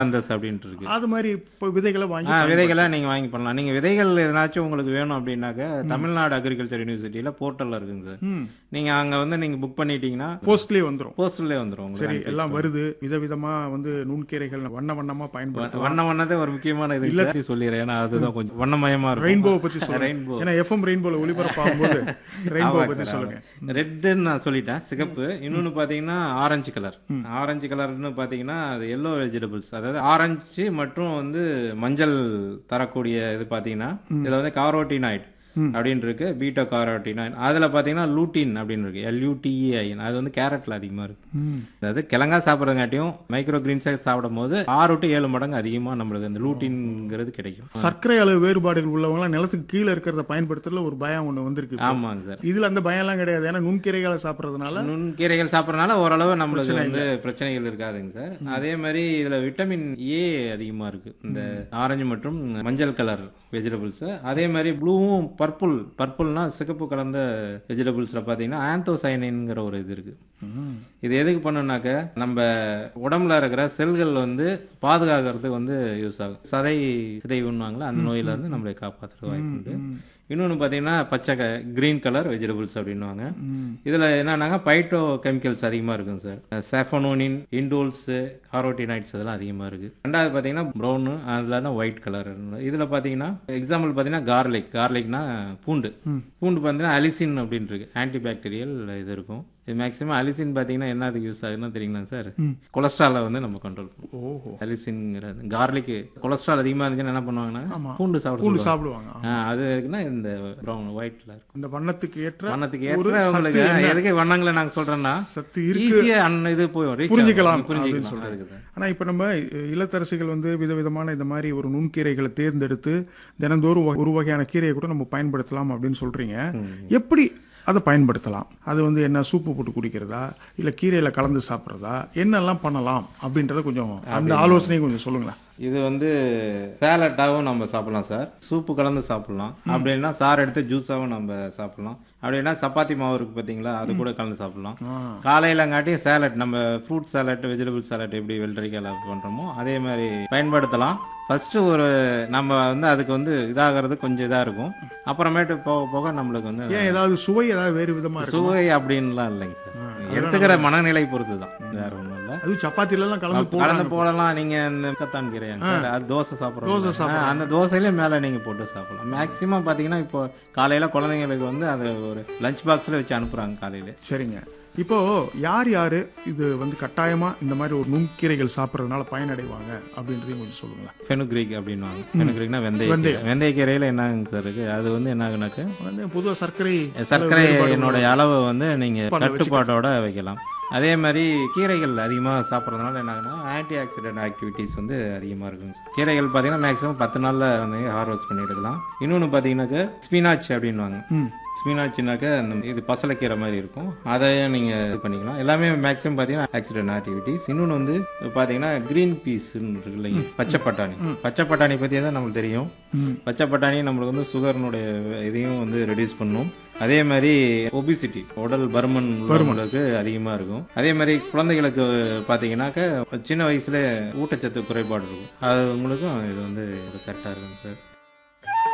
அந்தஸ் அப்படின்ட்டு இருக்கு அது மாதிரி இப்போ விதைகளை வாங்கி ஆ விதைகளை நீங்க வாங்கி பண்ணலாம் நீங்க விதைகள் எதனாச்சும் உங்களுக்கு வேணும் அப்படின்னாக்க தமிழ்நாடு அக்ரிகல்ச்சர் யூனிவர்சிட்டியில போர்ட்டல்ல இருக்குங்க சார் ம் நீங்க அங்க வந்து நீங்க புக் பண்ணிட்டீங்கன்னா போஸ்ட்லேயே வந்துடும் போஸ்டல்லே வந்துரும் உங்களுக்கு சரி எல்லாம் வருது விதவிதமா வந்து நுண்கீரைகள் வண்ண வண்ணமா பயன்படுத்தலாம் வண்ண வண்ணதே ஒரு முக்கியமான இது இல்ல சொல்லிடுறேன் ஏன்னா அதுதான் கொஞ்சம் வண்ணமயமா இருக்கும் ரெயின்போவை பத்தி சொல்லுங்க ரெயின்போ ஏன்னா எஃப்எம் ரெயின்போல ஒளிபரப்பாகும்போது ரெயின்போ பத்தி சொல்லுங்க ரெட்டுன்னு நான் சொல்லிட்டேன் சிகப்பு இன்னொன்னு பாத்தீங்கன்னா ஆரஞ்சு கலர் ஆரஞ்சு கலர்னு பாத்தீங்கன்னா அது எல்லோ வெஜிடபிள்ஸ் அதாவது ஆரஞ்சு மற்றும் வந்து மஞ்சள் தரக்கூடிய இது பாத்தீங்கன்னா இதுல வந்து காரோட்டினாய்ட் அப்படின்னு இருக்கு பீட்டோ காரோட்டினாய்ட் அதுல பாத்தீங்கன்னா லூட்டின் அப்படின்னு இருக்கு எல்யூடிஇஐன் அது வந்து கேரட்ல அதிகமா இருக்கு ம் அதாவது கிழங்கா சாப்பிட்றதுங்காட்டியும் மைக்ரோ கிரீன்ஸை சாப்பிடும் போது ஆறு டு ஏழு மடங்கு அதிகமா நம்மளுக்கு அந்த லூட்டின்ங்கிறது கிடைக்கும் சர்க்கரை அளவு வேறுபாடுகள் உள்ளவங்களாம் நிலத்துக்கு கீழே இருக்கிறத பயன்படுத்துறதுல ஒரு பயம் ஒண்ணு வந்திருக்கு இப்போ. ஆமாங்க சார் இதுல அந்த பயம்லாம் கிடையாது ஏன்னா நுண்கீரைகளை சாப்பிட்றதுனால நுண்கீரைகள் சாப்பிட்றதுனால ஓரளவு நம்மளுக்கு வந்து பிரச்சனைகள் இருக்காதுங்க சார் அதே மாதிரி இதுல விட்டமின் ஏ அதிகமா இருக்கு இந்த ஆரஞ்சு மற்றும் மஞ்சள் கலர் வெஜிடபிள்ஸ் அதே மாதிரி ப்ளூவும் பர்பிள் பர்பிள்னா சிகப்பு கலந்த வெஜிடபிள்ஸ்ல பாத்தீங்கன்னா ஆந்தோசைனின்ங்கிற ஒரு இது இருக்கு இது எதுக்கு பண்ணுனாக்க நம்ம உடம்புல இருக்கிற செல்கள் வந்து பாதுகாக்கிறதுக்கு வந்து யூஸ் ஆகும் சதை சிதைவுன்னுவாங்களா அந்த நோயில இருந்து நம்மளை காப்பாற்றுறது வாய்ப்பு உண்டு இன்னொன்று பார்த்தீங்கன்னா பச்சை கிரீன் கலர் வெஜிடபிள்ஸ் அப்படின்னுவாங்க இதில் என்னன்னாங்க பைட்டோ கெமிக்கல்ஸ் அதிகமாக இருக்குங்க சார் செஃபனோனின் இண்டோல்ஸ் காரோட்டினைட்ஸ் இதெல்லாம் அதிகமாக இருக்குது ரெண்டாவது பார்த்தீங்கன்னா ப்ரௌனு அதில் ஒயிட் கலர் இதில் பார்த்தீங்கன்னா எக்ஸாம்பிள் பார்த்தீங்கன்னா கார்லிக் கார்லிக்னா பூண்டு பூண்டு பார்த்தீங்கன்னா அலிசின் அப்படின்னு இருக்கு ஆன்டி பாக்டீரியல் இது இருக்கும் இது மேக்ஸிமம் அலிசின் பார்த்தீங்கன்னா என்னதுக்கு யூஸ் ஆகுதுன்னு தெரியுங்களா சார் கொலஸ்ட்ராலை வந்து நம்ம கண்ட்ரோல் பண்ணுவோம் ஓஹோ அலிசின்ங்கிறது கார்லிக் கொலஸ்ட்ரால் அதிகமாக இருந்துச்சுன்னா என்ன பண்ணுவாங்கன்னா ஆமா. பூண்டு சாப்பிட பூண்டு சொல்லுவாங்க. சாப்பிடுவாங்க ஆ, அது இருக்குன்னா இந்த ப்ரௌன் ஒயிட்ல இருக்கும் இந்த வண்ணத்துக்கு ஏற்ற வண்ணத்துக்கு ஒரு ஏற்ற சத்து உங்களுக்கு என்ன? எதுக்கு வண்ணங்களை நாங்க சொல்றேன்னா சத்து இருக்கு ஈஸியா அண்ணன் இது போய் reach புரிஞ்சுக்கலாம் ஆகும். அப்படின்னு புரிஞ்சுக்கலாம் சொல்றேன் அதுக்கு தான். ஆனா இப்ப நம்ம இல்லத்தரசிகள் வந்து விதவிதமான இந்த மாதிரி ஒரு நுண்கீரைகளை தேர்ந்தெடுத்து தினந்தோறும் வ- ஒரு வகையான கீரையை கூட நம்ம பயன்படுத்தலாம் அப்படின்னு சொல்றீங்க எப்படி அதை பயன்படுத்தலாம் அது வந்து என்ன சூப்பு போட்டு குடிக்கிறதா இல்ல கீரையில கலந்து சாப்பிட்றதா என்னெல்லாம் பண்ணலாம் அப்படின்றத கொஞ்சம் அந்த ஆலோசனையும் கொஞ்சம் சொல்லுங்களேன் இது வந்து சேலட்டாவும் நம்ம சாப்பிடலாம் சார் சூப்பு கலந்து சாப்பிடலாம் அப்படின்னா சார் எடுத்து ஜூஸாவும் நம்ம சாப்பிடலாம் அப்படின்னா சப்பாத்தி மாவு இருக்கு பாத்தீங்களா அது கூட கலந்து சாப்பிடலாம் ஆ. காலையிலங்காட்டி சேலட் நம்ம ஃப்ரூட் சாலட் வெஜிடபிள் சாலட் எப்படி வெள்ளரிக்காயில் பண்றோமோ அதே மாதிரி பயன்படுத்தலாம் ஃபர்ஸ்ட் ஒரு நம்ம வந்து அதுக்கு வந்து இதாகிறது கொஞ்சம் இதா இருக்கும் அப்புறமேட்டு போக போக நம்மளுக்கு வந்து ஏன் ஏதாவது சுவை ஏதாவது வேறு விதமா இருக்கு சுவை அப்படின்லாம் இல்லைங்க சார் எடுத்துக்கிற மனநிலை பொறுத்து தான் வேற ஒன்றும் இல்லை அது சப்பாத்தில எல்லாம் கலந்து கலந்து போடலாம் போடலாம் நீங்க இந்த கத்தான் கீரை அது தோசை சாப்பிட்றோம் தோசை சாப்பிடுறோம். அந்த தோசையில மேல நீங்க போட்டு சாப்பிடலாம் மேக்ஸிமம் பாத்தீங்கன்னா இப்போ காலையில குழந்தைங்களுக்கு வந்து அது ஒரு லஞ்ச் பாக்ஸ்ல வச்சு அனுப்புறாங்க காலையில சரிங்க இப்போ யார் யாரு இது வந்து கட்டாயமா இந்த மாதிரி ஒரு நுண்கீரைகள் சாப்பிட்றதுனால பயனடைவாங்க அப்படின்றதையும் கொஞ்சம் சொல்லுங்களேன் ஃபெனுக்ரிக் அப்படின்னுவாங்க ஃபெனுக்ரிக்னா வெந்தய வெந்தய கீரையில என்னங்க சார் இருக்கு அது வந்து என்ன ஆகுனாக்க வந்து பொதுவா சர்க்கரை சர்க்கரை என்னோட அளவை வந்து நீங்க கட்டுப்பாட்டோட வைக்கலாம் அதே மாதிரி கீரைகள் அதிகமாக சாப்பிட்றதுனால என்ன ஆகுனா ஆன்டி ஆக்சிடென்ட் ஆக்டிவிட்டீஸ் வந்து அதிகமாக இருக்கும் கீரைகள் பார்த்தீங்கன்னா மேக்ஸிமம் பத்து நாளில் வந்து ஹார்வெஸ்ட் பண்ணி எடுக்கலாம் இன்னொன்று பார்த்தீங்கன்னாக்க ஸ்பினாச் அப்படின்வாங்க ம் ஸ்பினாச்சுனாக்க அந்த இது பசலைக்கீரை மாதிரி இருக்கும் அதை நீங்கள் இது பண்ணிக்கலாம் எல்லாமே மேக்ஸிமம் பார்த்தீங்கன்னா ஆக்சிடென்ட் ஆக்டிவிட்டீஸ் இன்னொன்று வந்து பார்த்தீங்கன்னா க்ரீன் பீஸ்ன்னு இருக்கு இல்லைங்க பச்சை பட்டாணி பச்சை பட்டாணி பற்றி தான் நம்மளுக்கு தெரியும் ம். பச்சை பட்டாணி நம்மளுக்கு வந்து சுகர்னுடைய இதையும் வந்து ரெடியூஸ் பண்ணும் அதே மாதிரி ஒபிசிட்டி உடல் பருமன் உள்ளவங்களுக்கு அதிகமாக இருக்கும் அதே மாதிரி குழந்தைகளுக்கு பார்த்தீங்கன்னாக்க சின்ன வயசுல ஊட்டச்சத்து குறைபாடு இருக்கும் அது உங்களுக்கும் இது வந்து கரெக்டாக இருக்கும் சார்